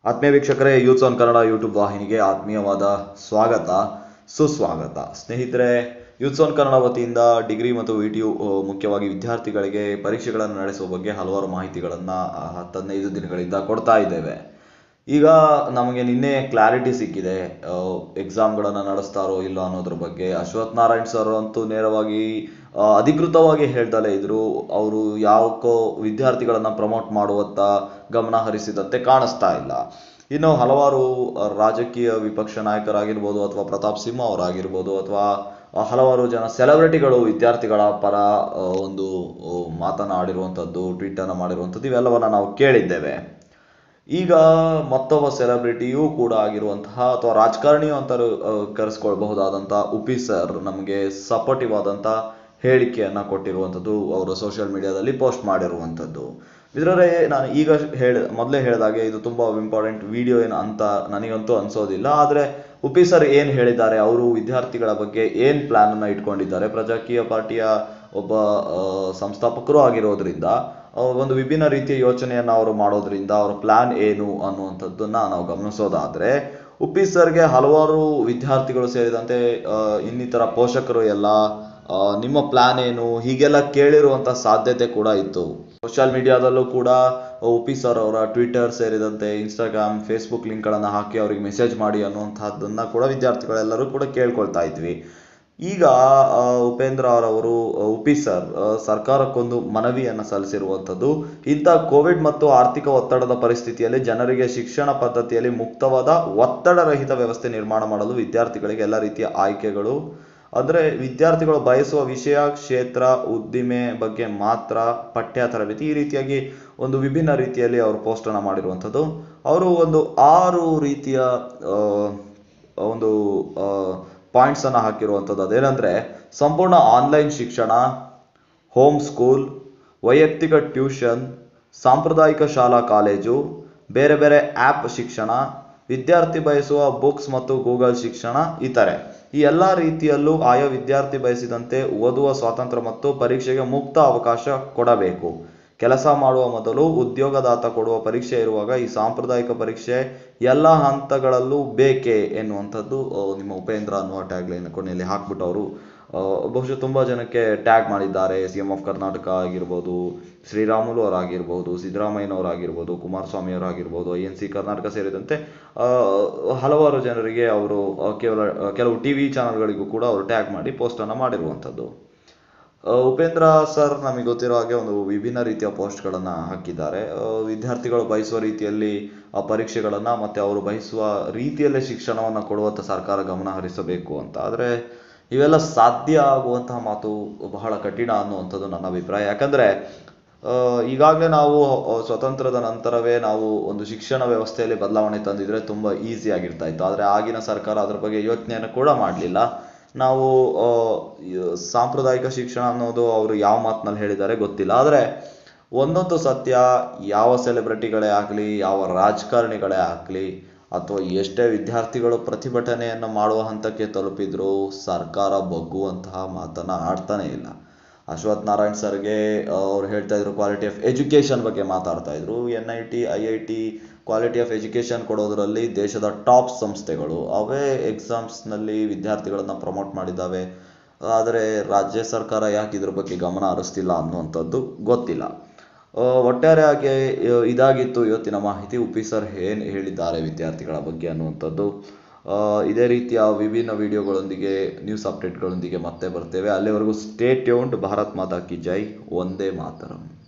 ಆತ್ಮೀಯ ವೀಕ್ಷಕರೇ youths on Kannada YouTube ವಾಹಿನಿಗೆ ಆತ್ಮೀಯವಾದ ಸ್ವಾಗತ ಸುಸ್ವಾಗತ ಸ್ನೇಹಿತರೆ ಯೂತ್ಸ್ ಆನ್ ಕನ್ನಡ ವತಿಯಿಂದ ಡಿಗ್ರಿ ಮತ್ತು ವಿ ಟಿ ಯು ಮುಖ್ಯವಾಗಿ ವಿದ್ಯಾರ್ಥಿಗಳಿಗೆ ಪರೀಕ್ಷೆಗಳನ್ನು ನಡೆಸುವ ಬಗ್ಗೆ ಹಲವಾರು ಮಾಹಿತಿಗಳನ್ನು ಹತ್ತದೈದು ದಿನಗಳಿಂದ ಕೊಡ್ತಾ ಇದ್ದೇವೆ ಈಗ ನಮಗೆ ನಿನ್ನೆ ಕ್ಲಾರಿಟಿ ಸಿಕ್ಕಿದೆ ಎಕ್ಸಾಮ್ಗಳನ್ನು ನಡೆಸ್ತಾರೋ ಇಲ್ಲ ಅನ್ನೋದ್ರ ಬಗ್ಗೆ ಅಶ್ವಥ್ ನಾರಾಯಣ್ ಸರ್ ಅಂತೂ ನೇರವಾಗಿ ಆ, ಅಧಿಕೃತವಾಗಿ ಹೇಳ್ದಲೇ ಇದ್ರು ಅವರು ಯಾವಕ್ಕೋ ವಿದ್ಯಾರ್ಥಿಗಳನ್ನ ಪ್ರಮೋಟ್ ಮಾಡುವತ್ತ ಗಮನ ಹರಿಸಿದಂತೆ ಕಾಣಿಸ್ತಾ ಇಲ್ಲ ಇನ್ನು ಹಲವಾರು ಆ, ರಾಜಕೀಯ ವಿಪಕ್ಷ ನಾಯಕರಾಗಿರ್ಬೋದು ಅಥವಾ ಪ್ರತಾಪ್ ಸಿಂಹ ಅವರಾಗಿರ್ಬೋದು ಅಥವಾ ಹಲವಾರು ಜನ ಸೆಲೆಬ್ರಿಟಿಗಳು ವಿದ್ಯಾರ್ಥಿಗಳ ಪರ ಆ, ಒಂದು ಆ, ಮಾತನಾಡಿರುವಂಥದ್ದು ಟ್ವೀಟನ್ನು ಮಾಡಿರುವಂಥದ್ದು ಇವೆಲ್ಲವನ್ನ ನಾವು ಕೇಳಿದ್ದೇವೆ ಈಗ ಮತ್ತೊಬ್ಬ ಸೆಲೆಬ್ರಿಟಿಯೂ ಕೂಡ ಆಗಿರುವಂತಹ ಅಥವಾ ರಾಜಕಾರಣಿಯು ಅಂತ ಕರೆಸ್ಕೊಳ್ಬಹುದಾದಂತಹ ಉಪಿ ಸರ್ ನಮಗೆ ಸಪೋರ್ಟಿವ್ ಆದಂತ ಹೇಳಿಕೆಯನ್ನ ಕೊಟ್ಟಿರುವಂಥದ್ದು ಅವರು ಸೋಷಿಯಲ್ ಮೀಡಿಯಾದಲ್ಲಿ ಪೋಸ್ಟ್ ಮಾಡಿರುವಂಥದ್ದು ಇದರಲ್ಲಿ ನಾನು ಈಗ ಹೇಳ ಮೊದಲೇ ಹೇಳಿದಾಗೆ ಇದು ತುಂಬಾ ಇಂಪಾರ್ಟೆಂಟ್ ವಿಡಿಯೋ ಏನು ಅಂತ ನನಗಂತೂ ಅನ್ಸೋದಿಲ್ಲ ಆದರೆ ಉಪಿ ಸರ್ ಏನು ಹೇಳಿದ್ದಾರೆ ಅವರು ವಿದ್ಯಾರ್ಥಿಗಳ ಬಗ್ಗೆ ಏನು ಪ್ಲಾನ್ ಅನ್ನ ಇಟ್ಕೊಂಡಿದ್ದಾರೆ ಪ್ರಜಾಕೀಯ ಪಾರ್ಟಿಯ ಒಬ್ಬ ಆ, ಸಂಸ್ಥಾಪಕರು ಆಗಿರೋದ್ರಿಂದ ಆ, ಒಂದು ವಿಭಿನ್ನ ರೀತಿಯ ಯೋಚನೆಯನ್ನ ಅವರು ಮಾಡೋದ್ರಿಂದ ಅವರ ಪ್ಲಾನ್ ಏನು ಅನ್ನುವಂಥದ್ದನ್ನ ನಾವು ಗಮನಿಸೋದಾದ್ರೆ ಉಪ್ಪಿ ಸರ್ಗೆ ಹಲವಾರು ವಿದ್ಯಾರ್ಥಿಗಳು ಸೇರಿದಂತೆ ಆ, ಇನ್ನಿತರ ಪೋಷಕರು ಎಲ್ಲ ಆ, ನಿಮ್ಮ ಪ್ಲಾನ್ ಏನು ಹೀಗೆಲ್ಲ ಕೇಳಿರುವಂತ ಸಾಧ್ಯತೆ ಕೂಡ ಇತ್ತು ಸೋಷಿಯಲ್ ಮೀಡಿಯಾದಲ್ಲೂ ಕೂಡ ಉಪಿ ಸರ್ ಅವರ ಟ್ವಿಟರ್ ಸೇರಿದಂತೆ ಇನ್ಸ್ಟಾಗ್ರಾಮ್ ಫೇಸ್ಬುಕ್ ಲಿಂಕ್ಗಳನ್ನು ಹಾಕಿ ಅವರಿಗೆ ಮೆಸೇಜ್ ಮಾಡಿ ಅನ್ನುವಂಥದ್ದನ್ನ ಕೂಡ ವಿದ್ಯಾರ್ಥಿಗಳೆಲ್ಲರೂ ಕೂಡ ಕೇಳ್ಕೊಳ್ತಾ ಇದ್ವಿ ಈಗ ಆ, ಉಪೇಂದ್ರ ಅವರವರು ಉಪಿ ಸರ್ ಆ, ಸರ್ಕಾರಕ್ಕೊಂದು ಮನವಿಯನ್ನು ಸಲ್ಲಿಸಿರುವಂಥದ್ದು ಇಂಥ ಕೋವಿಡ್ ಮತ್ತು ಆರ್ಥಿಕ ಒತ್ತಡದ ಪರಿಸ್ಥಿತಿಯಲ್ಲಿ ಜನರಿಗೆ ಶಿಕ್ಷಣ ಪದ್ಧತಿಯಲ್ಲಿ ಮುಕ್ತವಾದ ಒತ್ತಡರಹಿತ ವ್ಯವಸ್ಥೆ ನಿರ್ಮಾಣ ಮಾಡಲು ವಿದ್ಯಾರ್ಥಿಗಳಿಗೆ ಎಲ್ಲ ರೀತಿಯ ಆಯ್ಕೆಗಳು ಅಂದರೆ ವಿದ್ಯಾರ್ಥಿಗಳು ಬಯಸುವ ವಿಷಯ ಕ್ಷೇತ್ರ ಉದ್ದಿಮೆ ಬಗ್ಗೆ ಮಾತ್ರ ಪಠ್ಯ ತರಬೇತಿ ಈ ರೀತಿಯಾಗಿ ಒಂದು ವಿಭಿನ್ನ ರೀತಿಯಲ್ಲಿ ಅವರು ಪೋಸ್ಟನ್ನು ಮಾಡಿರುವಂಥದ್ದು ಅವರು ಒಂದು ಆರು ರೀತಿಯ ಆ, ಒಂದು ಪಾಯಿಂಟ್ಸ್ ಅನ್ನ ಹಾಕಿರುವಂಥದ್ದು ಅದೇನಂದ್ರೆ ಸಂಪೂರ್ಣ ಆನ್ಲೈನ್ ಶಿಕ್ಷಣ ಹೋಮ್ ಸ್ಕೂಲ್ ವೈಯಕ್ತಿಕ ಟ್ಯೂಷನ್ ಸಾಂಪ್ರದಾಯಿಕ ಶಾಲಾ ಕಾಲೇಜು ಬೇರೆ ಬೇರೆ ಆ್ಯಪ್ ಶಿಕ್ಷಣ ವಿದ್ಯಾರ್ಥಿ ಬಯಸುವ ಬುಕ್ಸ್ ಮತ್ತು ಗೂಗಲ್ ಶಿಕ್ಷಣ ಇತರೆ ಈ ಎಲ್ಲ ರೀತಿಯಲ್ಲೂ ಆಯಾ ವಿದ್ಯಾರ್ಥಿ ಬಯಸಿದಂತೆ ಓದುವ ಸ್ವಾತಂತ್ರ್ಯ ಮತ್ತು ಪರೀಕ್ಷೆಗೆ ಮುಕ್ತ ಅವಕಾಶ ಕೊಡಬೇಕು ಕೆಲಸ ಮಾಡುವ ಮೊದಲು ಉದ್ಯೋಗದಾತ ಕೊಡುವ ಪರೀಕ್ಷೆ ಇರುವಾಗ ಈ ಸಾಂಪ್ರದಾಯಿಕ ಪರೀಕ್ಷೆ ಎಲ್ಲ ಹಂತಗಳಲ್ಲೂ ಬೇಕೇ ಎನ್ನುವಂಥದ್ದು ಆ, ನಿಮ್ಮ ಉಪೇಂದ್ರ ಅನ್ನುವ ಟ್ಯಾಗ್ ಲೈನ್ ಕೊನೆಯಲ್ಲಿ ಹಾಕ್ಬಿಟ್ಟು ಅವರು ಆ, ಬಹುಶಃ ತುಂಬಾ ಜನಕ್ಕೆ ಟ್ಯಾಗ್ ಮಾಡಿದ್ದಾರೆ ಸಿ ಎಂ ಆಫ್ ಕರ್ನಾಟಕ ಆಗಿರ್ಬೋದು ಶ್ರೀರಾಮುಲು ಅವರಾಗಿರ್ಬೋದು ಸಿದ್ದರಾಮಯ್ಯನವರಾಗಿರ್ಬೋದು ಕುಮಾರಸ್ವಾಮಿ ಅವರಾಗಿರ್ಬೋದು ಐ ಎನ್ ಸಿ ಕರ್ನಾಟಕ ಸೇರಿದಂತೆ ಆ, ಹಲವಾರು ಜನರಿಗೆ ಅವರು ಆ, ಕೇವಲ ಆ, ಕೆಲವು ಟಿ ವಿ ಚಾನಲ್ಗಳಿಗೂ ಕೂಡ ಅವರು ಟ್ಯಾಗ್ ಮಾಡಿ ಪೋಸ್ಟನ್ನು ಮಾಡಿರುವಂಥದ್ದು ಆ, ಉಪೇಂದ್ರ ಸರ್ ನಮಗೆ ಗೊತ್ತಿರೋ ಹಾಗೆ ಒಂದು ವಿಭಿನ್ನ ರೀತಿಯ ಪೋಸ್ಟ್ಗಳನ್ನು ಹಾಕಿದ್ದಾರೆ ಆ, ವಿದ್ಯಾರ್ಥಿಗಳು ಬಯಸುವ ರೀತಿಯಲ್ಲಿ ಆ ಪರೀಕ್ಷೆಗಳನ್ನು ಮತ್ತೆ ಅವರು ಬಯಸುವ ರೀತಿಯಲ್ಲೇ ಶಿಕ್ಷಣವನ್ನು ಕೊಡುವಂಥ ಸರ್ಕಾರ ಗಮನ ಹರಿಸಬೇಕು ಅಂತ ಆದರೆ ಇವೆಲ್ಲ ಸಾಧ್ಯ ಆಗುವಂತಹ ಮಾತು ಬಹಳ ಕಠಿಣ ಅನ್ನುವಂಥದ್ದು ನನ್ನ ಅಭಿಪ್ರಾಯ ಯಾಕಂದ್ರೆ ಈಗಾಗಲೇ ನಾವು ಆ, ಸ್ವತಂತ್ರದ ನಂತರವೇ ನಾವು ಒಂದು ಶಿಕ್ಷಣ ವ್ಯವಸ್ಥೆಯಲ್ಲಿ ಬದಲಾವಣೆ ತಂದಿದ್ರೆ ತುಂಬ ಈಸಿ ಆಗಿರ್ತಾ ಇತ್ತು ಆದರೆ ಆಗಿನ ಸರ್ಕಾರ ಅದ್ರ ಬಗ್ಗೆ ಯೋಚನೆಯನ್ನು ಕೂಡ ಮಾಡಲಿಲ್ಲ ನಾವು ಆ, ಈ ಸಾಂಪ್ರದಾಯಿಕ ಶಿಕ್ಷಣ ಅನ್ನೋದು ಅವರು ಯಾವ ಮಾತಿನಲ್ಲಿ ಹೇಳಿದ್ದಾರೆ ಗೊತ್ತಿಲ್ಲ ಆದರೆ ಒಂದೊಂದು ಸತ್ಯ ಯಾವ ಸೆಲೆಬ್ರಿಟಿಗಳೇ ಆಗಲಿ ಯಾವ ರಾಜಕಾರಣಿಗಳೇ ಆಗಲಿ ಅಥವಾ ಎಷ್ಟೇ ವಿದ್ಯಾರ್ಥಿಗಳು ಪ್ರತಿಭಟನೆಯನ್ನು ಮಾಡುವ ಹಂತಕ್ಕೆ ತಲುಪಿದ್ರು ಸರ್ಕಾರ ಬಗ್ಗುವಂತಹ ಮಾತನ್ನ ಆಡ್ತಾನೆ ಇಲ್ಲ ಅಶ್ವಥ್ ನಾರಾಯಣ್ ಸರ್ಗೆ ಅವ್ರು ಹೇಳ್ತಾ ಇದ್ರು ಕ್ವಾಲಿಟಿ ಆಫ್ ಎಜುಕೇಷನ್ ಬಗ್ಗೆ ಮಾತಾಡ್ತಾ ಇದ್ರು N I T I I T quality of education ಕೊಡೋದ್ರಲ್ಲಿ ದೇಶದ ಟಾಪ್ ಸಂಸ್ಥೆಗಳು ಅವೇ ಎಕ್ಸಾಮ್ಸ್ನಲ್ಲಿ ವಿದ್ಯಾರ್ಥಿಗಳನ್ನ ಪ್ರಮೋಟ್ ಮಾಡಿದ್ದಾವೆ ಆದರೆ ರಾಜ್ಯ ಸರ್ಕಾರ ಯಾಕೆ ಇದ್ರ ಬಗ್ಗೆ ಗಮನ ಹರಿಸ್ತಿಲ್ಲ ಅನ್ನುವಂಥದ್ದು ಗೊತ್ತಿಲ್ಲ ಆ, ಒಟ್ಟಾರೆಯಾಗಿ ಆ, ಇದಾಗಿತ್ತು ಇವತ್ತಿನ ಮಾಹಿತಿ ಉಪಿ ಸರ್ ಏನು ಹೇಳಿದ್ದಾರೆ ವಿದ್ಯಾರ್ಥಿಗಳ ಬಗ್ಗೆ ಅನ್ನುವಂಥದ್ದು ಆ, ಇದೇ ರೀತಿಯ ವಿಭಿನ್ನ ವಿಡಿಯೋಗಳೊಂದಿಗೆ ನ್ಯೂಸ್ ಅಪ್ಡೇಟ್ಗಳೊಂದಿಗೆ ಮತ್ತೆ ಬರ್ತೇವೆ ಅಲ್ಲಿವರೆಗೂ ಸ್ಟೇ ಟ್ಯೂನ್ಡ್ ಭಾರತ್ ಮಾತಾ ಕಿ ಜೈ ಒಂದೇ ಮಾತರಂ